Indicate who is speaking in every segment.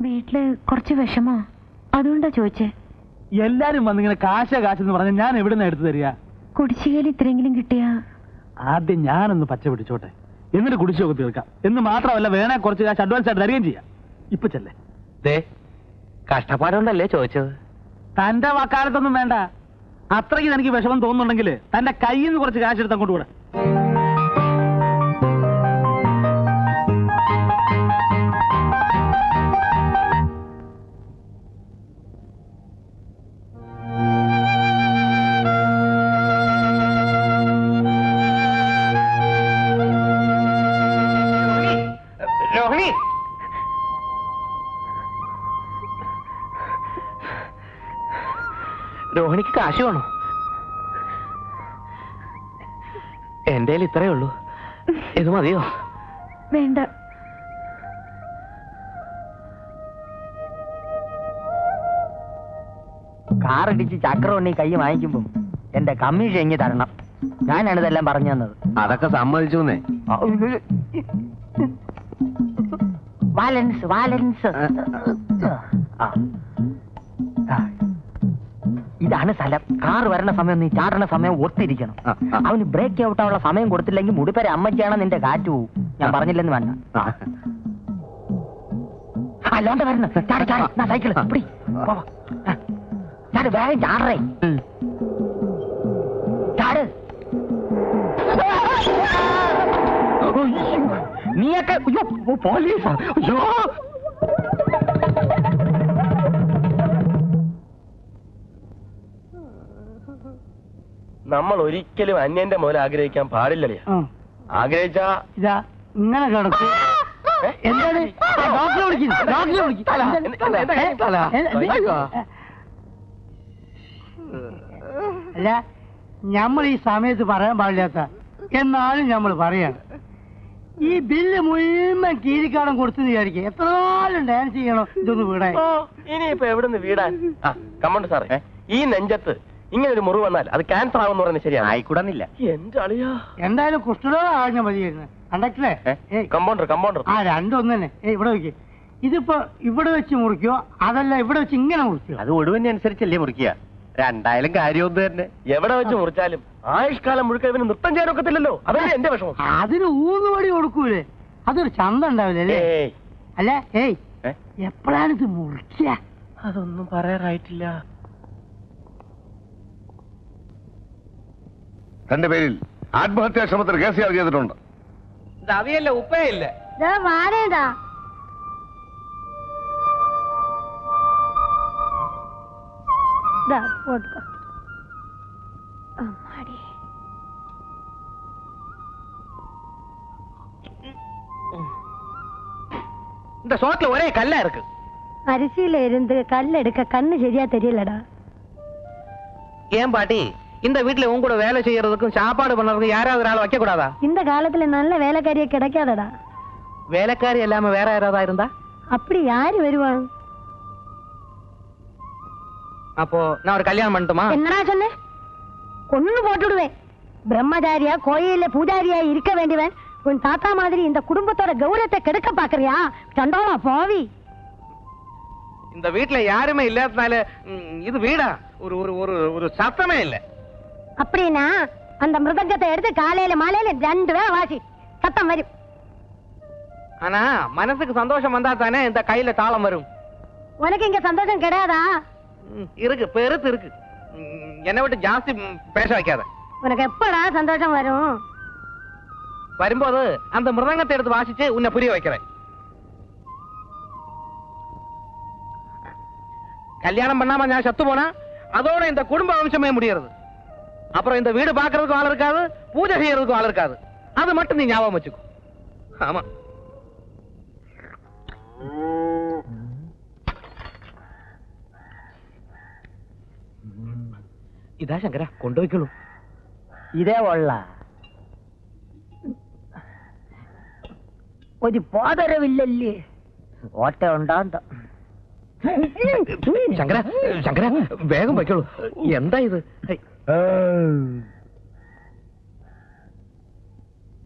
Speaker 1: വീട്ടില് കുറച്ച് വിഷമോ അതുകൊണ്ടാ ചോദിച്ചേ
Speaker 2: എല്ലാരും വന്നിങ്ങനെ കാശ കാശെന്ന് പറഞ്ഞാൽ ഞാൻ എവിടെ നിന്ന് എടുത്തു തരിക
Speaker 1: കുടിശ്ശികയിൽ ഇത്രയെങ്കിലും കിട്ടിയാ
Speaker 2: ആദ്യം ഞാനൊന്ന് പച്ച പിടിച്ചോട്ടെ എന്നിട്ട് കുടിശ്ശൊക്കെ തീർക്കാം എന്ന് മാത്രമല്ല വേണേ കുറച്ച് കാശ് അഡ്വാൻസ് ആയിട്ട് തരികയും ചെയ്യാം ഇപ്പൊ ചെല്ലേ
Speaker 3: ദേ കഷ്ടപ്പാടുകൊണ്ടല്ലേ ചോദിച്ചത്
Speaker 2: തന്റെ വക്കാലത്തൊന്നും വേണ്ട അത്രയ്ക്ക് എനിക്ക് വിഷമം തോന്നുന്നുണ്ടെങ്കിൽ തന്റെ കയ്യിൽ നിന്ന് കുറച്ച് കാശ് എടുത്ത് അങ്ങോട്ട് കൂടെ
Speaker 3: രോഹിണി രോഹിണിക്ക് കാശ് വേണോ എന്റെ ഇത്രയേ ഉള്ളൂ ഇത് മതിയോ
Speaker 1: വേണ്ട
Speaker 4: കാറടിച്ച് ചക്രം കൈ വാങ്ങിക്കുമ്പം എന്റെ കമ്മീഷൻ എങ്ങി തരണം ഞാനാണ് ഇതെല്ലാം പറഞ്ഞു തന്നത്
Speaker 3: അതൊക്കെ സമ്മതിച്ചു
Speaker 4: വാലൻസ് വാലൻസ് ആ. ആ. ഇതാണ് സ്ഥലം കാർ വരണ സമയം നീ ചാടണ സമയം ഒത്തിരിക്കണം
Speaker 3: ആ, ആ.
Speaker 4: അവന് ബ്രേക്ക് ഔട്ട് ആവുള്ള സമയം കൊടുത്തില്ലെങ്കിൽ മുടിപ്പര അമ്മയ്ക്കാണ് നിന്റെ കാറ്റ് പോവും ഞാൻ പറഞ്ഞില്ലെന്ന് വേണ്ട അല്ലാണ്ട് വരണം ചാട് ചാട് നാ സൈക്കിള് പിടി പോ. ആ. ചാട് വേഗം ചാടറേ ചാട് നീയൊക്കെ അയ്യോ പോലീസാ അയ്യോ
Speaker 3: നമ്മൾ ഒരിക്കലും അന്യന്റെ മുതൽ ആഗ്രഹിക്കാൻ പാടില്ലല്ലേ ആഗ്രഹിച്ചാ
Speaker 2: ഇതാ ഇങ്ങനെ കിടക്കും എന്താണ് ഡോക്ടറെ വിളിക്കുന്നു ഡോക്ടറെ
Speaker 3: എന്താ, എന്താ, തല? അയ്യോ.
Speaker 2: അല്ല നമ്മൾ ഈ സമയത്ത് പറയാൻ പാടില്ലാത്ത എന്നാലും നമ്മൾ പറയാണ് ഈ ബില്ല് മുഴുവൻ കീരിക്കാടം കൊടുത്തു വിചാരിക്കും എത്ര നാളും ഡാൻസ് ചെയ്യണം ഇതൊന്ന് വീടാൻ
Speaker 3: ഓ ഇനിയിപ്പോ എവിടുന്ന് വീടാൻ ആ കമ്മണ്ട് സാറേ ഈ നെഞ്ചത്ത് ഇങ്ങനെ ഒരു മുറിവ് വന്നാൽ അത് ക്യാൻസർ ആകുമെന്ന് പറയുന്നത് ശരിയാണ്
Speaker 4: ആയിക്കൂടുന്നില്ല
Speaker 3: എന്റെ അളിയാ
Speaker 2: എന്തായാലും കുഷ്ഠരോഗം ആകാൻ മതിയായിരുന്നു കണ്ടക്ടറെ ഏയ്
Speaker 3: കമ്പൗണ്ടർ കമ്പൗണ്ടർ
Speaker 2: ആ രണ്ടും തന്നെ ഏയ് ഇവിടെ വെക്ക് ഇതിപ്പോ ഇവിടെ വെച്ച് മുറിക്കോ അതല്ല ഇവിടെ വെച്ച് ഇങ്ങനെ മുറിക്കോ
Speaker 4: അത് ഒടുവിനെ അനുസരിച്ചല്ലേ മുറിക്കുക രണ്ടായാലും കാര്യമൊന്നും തന്നെ
Speaker 3: എവിടെ വെച്ച് മുറിച്ചാലും ആയുഷ്കാലം മുഴുക്ക ഇവന് നൃത്തം ചെയ്യാൻ ഒക്കത്തില്ലല്ലോ അതല്ലേ എന്റെ വിഷമം
Speaker 2: അതിന് ഊന്നുവടി കൊടുക്കൂലേ അതൊരു ചന്ത ഉണ്ടാവില്ല അല്ലേ
Speaker 3: ഏയ്
Speaker 2: അല്ല ഏയ്
Speaker 3: ഏ?
Speaker 2: എപ്പോഴാണ് ഇത് മുറിക്കുക
Speaker 3: അതൊന്നും പറയാറായിട്ടില്ല
Speaker 5: തന്റെ പേരിൽ ആത്മഹത്യാ ശ്രമത്തിന് കേസ് ചാർജ് ചെയ്തിട്ടുണ്ട്
Speaker 3: അവിയല്ല ഉപ്പയില്ല
Speaker 1: വാരേതാ പോട്ടുക അമ്മാടി
Speaker 3: இந்த சோத்துல ஒரே கல்லா இருக்கு
Speaker 1: அரிசியில இருந்து கல் எடுக்க கண்ணு சரியா தெரியலடா
Speaker 3: ஏன் பாட்டி இந்த வீட்டுல உன் கூட வேலை செய்யறதுக்கும் சாப்பாடு பண்றதுக்கும் யாராவது ஒரு ஆள் வைக்க கூடாதா
Speaker 1: இந்த காலத்துல நல்ல வேலைக்காரியே கிடைக்காதடா
Speaker 3: வேலைக்காரி இல்லாம வேற யாராவது இருந்தா
Speaker 1: அப்படி யாரு வருவான்
Speaker 3: அப்போ நான் ஒரு கல்யாணம் பண்ணட்டுமா
Speaker 1: என்னடா சொன்ன கொன்னு போட்டுடுவேன் பிரம்மச்சாரியா கோயில்ல பூஜாரியா இருக்க வேண்டியவன் உன் தாத்தா மாதிரி இந்த குடும்பத்தோட கௌரவத்தை கெடுக்க பாக்குறியா சண்டோலா போவி
Speaker 3: இந்த வீட்டுல யாருமே இல்லாதனால ம், இது வீடா ஒரு ஒரு ஒரு ஒரு சத்தமே இல்ல
Speaker 1: அப்படின்னா அந்த மிருதங்கத்தை எடுத்து காலையில மாலையில ரெண்டு வேளை வாசி சத்தம் வரும்
Speaker 3: ஆனா மனசுக்கு சந்தோஷம் வந்தா தானே இந்த கையில தாளம் வரும்
Speaker 1: உனக்கு இங்க சந்தோஷம் கிடையாதா
Speaker 3: ம், இருக்கு பெருத்து இருக்கு ம், என்னை விட்டு ஜாஸ்தி ம், பேச வைக்காத
Speaker 1: உனக்கு எப்படா சந்தோஷம் வரும்
Speaker 3: வரும்போது அந்த மிருதங்கத்தை எடுத்து வாசிச்சு உன்னை புரிய வைக்கிறேன் கல்யாணம் பண்ணாம நான் சத்து போனா அதோட இந்த குடும்ப வம்சமே முடியறது அப்புறம் இந்த வீடு பாக்குறதுக்கும் ஆள் இருக்காது பூஜை செய்யறதுக்கும் ஆள் இருக்காது அது மட்டும் நீ ஞாபகம் வச்சுக்கோ ஆமா ഇതാ ശങ്കര കൊണ്ടുപോയിക്കോളൂ
Speaker 4: ഇതേ ഉള്ള ഒരു പോതരവില്ലല്ലേ ഓട്ട ഉണ്ടാന്ത
Speaker 3: ശങ്കര ശങ്കര വേഗം വയ്ക്കോളൂ എന്താ ഇത് ഹൈ.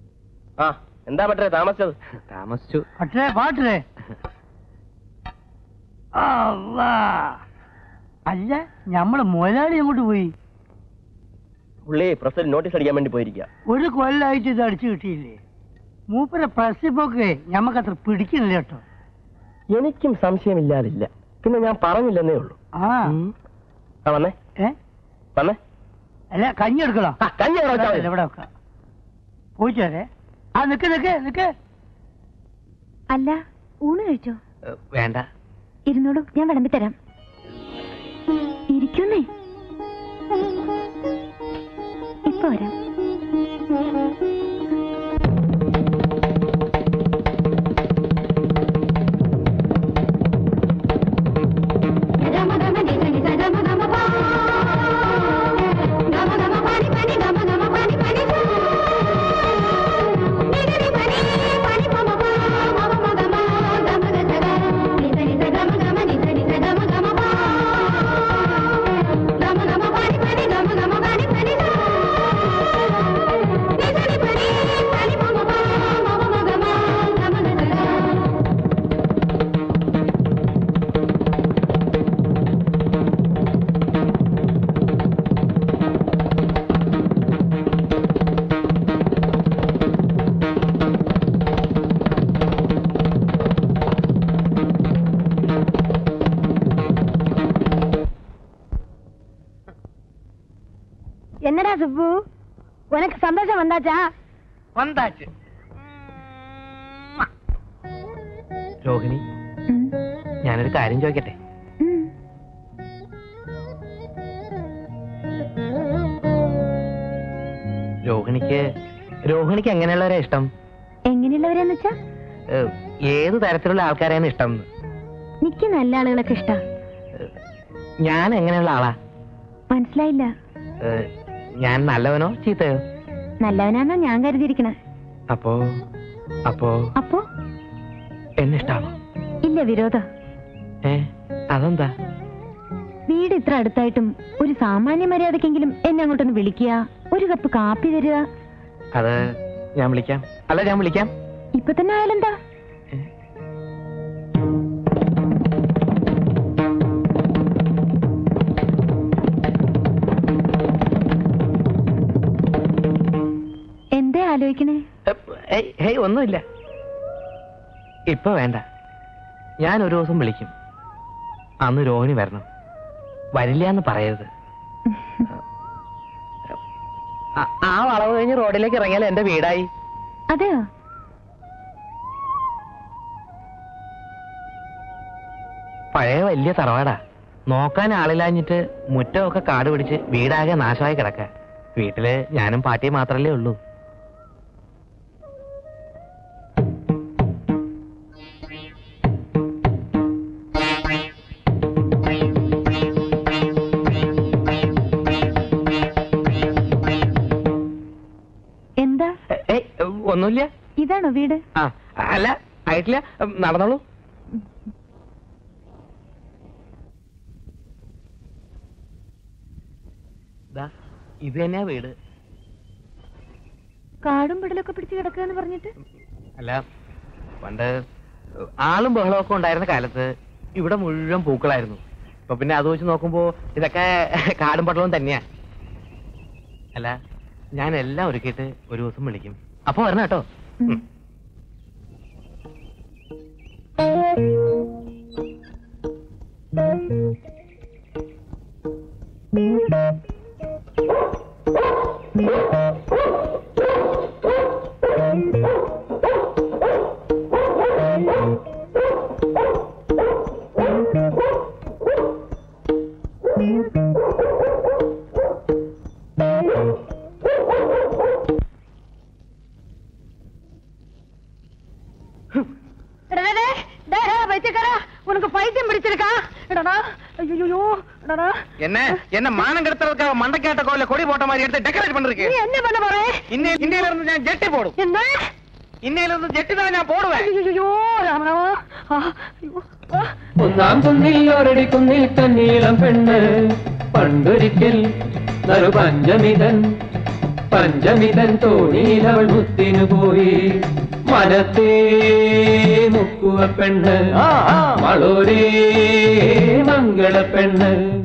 Speaker 3: ആ എന്താ പറ്റേ താമസിച്ചത് താമസിച്ചു
Speaker 2: പട്ടേ പാട്ടേ അല്ലാ. അല്ല ഞമ്മള് മുതലാളി അങ്ങോട്ട് പോയി
Speaker 6: പുള്ളി പ്രസിൽ നോട്ടീസ് അടിക്കാൻ വേണ്ടി പോയിരിക്കുക
Speaker 2: ഒരു കൊല്ലായിട്ട് ഇത് അടിച്ചു കിട്ടിയില്ലേ മൂപ്പരെ പ്രസിപ്പൊക്കെ ഞമ്മക്കത്ര പിടിക്കുന്നില്ല കേട്ടോ
Speaker 6: എനിക്കും സംശയമില്ലാതില്ല പിന്നെ ഞാൻ പറഞ്ഞില്ലെന്നേ ഉള്ളൂ
Speaker 2: ആ
Speaker 6: ഉം. ആ വന്നേ
Speaker 2: ഏ
Speaker 6: വന്നേ
Speaker 2: അല്ല കഞ്ഞി എടുക്കണോ
Speaker 6: ആ, കഞ്ഞി അവിടെ വെച്ചാ മതി.
Speaker 2: ഇവിടെ വെക്കാം പോയിട്ട് വരെ ആ നിക്ക് നിക്ക് നിക്ക്
Speaker 1: അല്ല ഊണ് കഴിച്ചോ
Speaker 3: വേണ്ട
Speaker 1: ഇരുന്നോളൂ ഞാൻ വിളമ്പി തരാം ഇരിക്കുന്നേ ഇപ്പൊ വരാം என்னடா சுப்பு உனக்கு சந்தோஷம் வந்தாச்சா
Speaker 3: വന്താച്ച് രോഹിണി ഞാനൊരു കാര്യം ചോദിക്കട്ടെ രോഹിണിക്ക് രോഹിണിക്ക് എങ്ങനെയുള്ളവരാ ഇഷ്ടം
Speaker 1: എങ്ങനെയുള്ളവരാന്ന് വെച്ചാ
Speaker 3: ഏഹ്, ഏത് തരത്തിലുള്ള ആൾക്കാരെയാണ് ഇഷ്ടം എന്ന്?
Speaker 1: നിക്ക് നല്ല ആളുകളൊക്കെ ഇഷ്ടാ
Speaker 3: ഞാൻ എങ്ങനെയുള്ള ആളാ
Speaker 1: മനസ്സിലായില്ല
Speaker 3: ഏഹ്, ഞാൻ നല്ലവനോ ചീത്തയോ
Speaker 1: നല്ലവനാന്നാ ഞാൻ കരുതിയിരിക്കണ
Speaker 3: അപ്പോ അപ്പോ
Speaker 1: അപ്പോ
Speaker 3: എന്നെ ഇഷ്ടാണോ
Speaker 1: ഇല്ല വിരോധ
Speaker 3: ഏ അതെന്താ
Speaker 1: വീട് ഇത്ര അടുത്തായിട്ടും ഒരു സാമാന്യ മര്യാദക്കെങ്കിലും എന്നെ അങ്ങോട്ടൊന്ന് വിളിക്കുക ഒരു കപ്പ് കാപ്പി തരിക
Speaker 3: അത് ഞാൻ വിളിക്കാം അല്ല ഞാൻ വിളിക്കാം
Speaker 1: ഇപ്പൊ തന്നെ ആയാലെന്താ എന്തേ ആലോചിക്കണേ
Speaker 3: എപ്പ്, ഏയ്, ഹേയ് ഒന്നുമില്ല ഇപ്പൊ വേണ്ട ഞാൻ ഒരു ദിവസം വിളിക്കും അന്ന് രോഹിണി വരണം വരില്ല എന്ന് പറയരുത് ആ- ആ വളവ് കഴിഞ്ഞ് റോഡിലേക്ക് ഇറങ്ങിയാൽ എന്റെ വീടായി
Speaker 1: അതെയോ
Speaker 3: പഴയ വലിയ തറവാടാ നോക്കാൻ ആളില്ലാഞ്ഞിട്ട് മുറ്റമൊക്കെ കാട് പിടിച്ച് വീടാകെ നാശമായി കിടക്ക വീട്ടില് ഞാനും പാട്ടിയും മാത്രല്ലേ ഉള്ളൂ
Speaker 1: എന്താ
Speaker 3: ഏ- ഏയ് ഒന്നുമില്ല
Speaker 1: ഇതാണോ വീട്
Speaker 3: ആ അല്ല ആയിട്ടില്ല ഉം, നടന്നോളൂ ദാ, ഇത് തന്നെയാ വീട്
Speaker 1: കാടും പിടലൊക്കെ പിടിച്ച് കിടക്കുക എന്ന് പറഞ്ഞിട്ട്
Speaker 3: അല്ല പണ്ട് ആളും ബഹളമൊക്കെ ഉണ്ടായിരുന്ന കാലത്ത് ഇവിടെ മുഴുവൻ പൂക്കളായിരുന്നു ഇപ്പൊ പിന്നെ അത് വെച്ച് നോക്കുമ്പോ ഇതൊക്കെ കാടും പട്ടളവും തന്നെയാ അല്ല ഞാൻ എല്ലാം ഒരുക്കിയിട്ട് ഒരു ദിവസം വിളിക്കും അപ്പൊ വരണം കേട്ടോ ഉം.
Speaker 1: உனக்கு பைத்தியம் பிடிச்சிருக்கா எடடா ஐயோ எடடா
Speaker 3: என்ன என்ன மானம் கெடுத்துறதுக்காக மண்டைக்காட்ட கோயில கொடி போட்ட மாதிரி எடுத்து டெக்கரேட்
Speaker 1: நீ
Speaker 3: பண்ணிருக்கேன்
Speaker 1: என்ன பண்ண போற
Speaker 3: இன்னை இன்னையில இருந்து நான் ஜெட்டி போடும்
Speaker 1: என்ன
Speaker 3: இன்னையில இருந்து ஜெட்டி தான் நான் போடுவேன்
Speaker 1: ஐயோ രാമരാമ ആ, അയ്യോ, ആ.
Speaker 7: ഒന്നാം കുന്നിൽ ഒരടി കുന്നിൽ തന്നീളം പെണ്ണ് പണ്ടൊരിക്കൽ നറു പഞ്ചമിതൻ പഞ്ചമിതൻ തോണിയിൽ അവൾ മുത്തിനു പോയി മനത്തേ മുക്കുവ പെണ്ണ് വളോരേ മംഗള പെണ്ണ്